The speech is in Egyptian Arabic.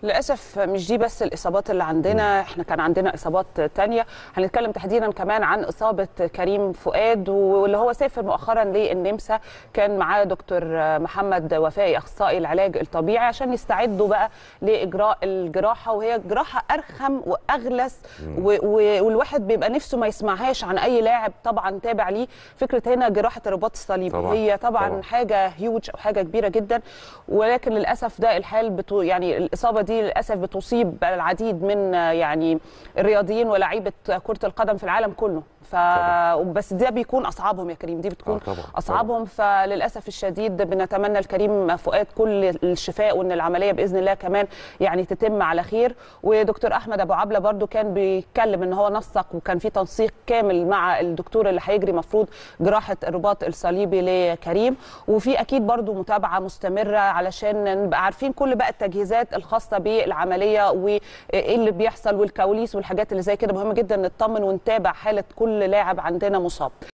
للاسف مش دي بس الاصابات اللي عندنا احنا كان عندنا اصابات تانية هنتكلم تحديدا كمان عن اصابه كريم فؤاد واللي هو سافر مؤخرا للنمسا كان معاه دكتور محمد وفائي اخصائي العلاج الطبيعي عشان يستعدوا بقى لاجراء الجراحه وهي جراحه ارخم واغلس و- و- والواحد بيبقى نفسه ما يسمعهاش عن اي لاعب طبعا تابع ليه فكره هنا جراحه الرباط الصليبي طبعاً، هي طبعا, طبعاً. حاجه هيوج او حاجه كبيره جدا ولكن للاسف ده الحال بتو يعني الاصابه دي للاسف بتصيب العديد من آه، يعني الرياضيين ولاعيبه كره القدم في العالم كله ف طبعاً. بس ده بيكون اصعبهم يا كريم دي بتكون آه، طبعاً، اصعبهم فللاسف الشديد بنتمنى لكريم فؤاد كل الشفاء وان العمليه باذن الله كمان يعني تتم على خير ودكتور احمد ابو عبله برضو كان بيتكلم ان هو نسق وكان في تنسيق كامل مع الدكتور اللي هيجري مفروض جراحه الرباط الصليبي لكريم وفي اكيد برضو متابعه مستمره علشان نبقى عارفين كل بقى التجهيزات الخاصه بالعمليه وايه اللي بيحصل والكواليس والحاجات اللي زي كده مهم جدا نطمن ونتابع حاله كل لاعب عندنا مصاب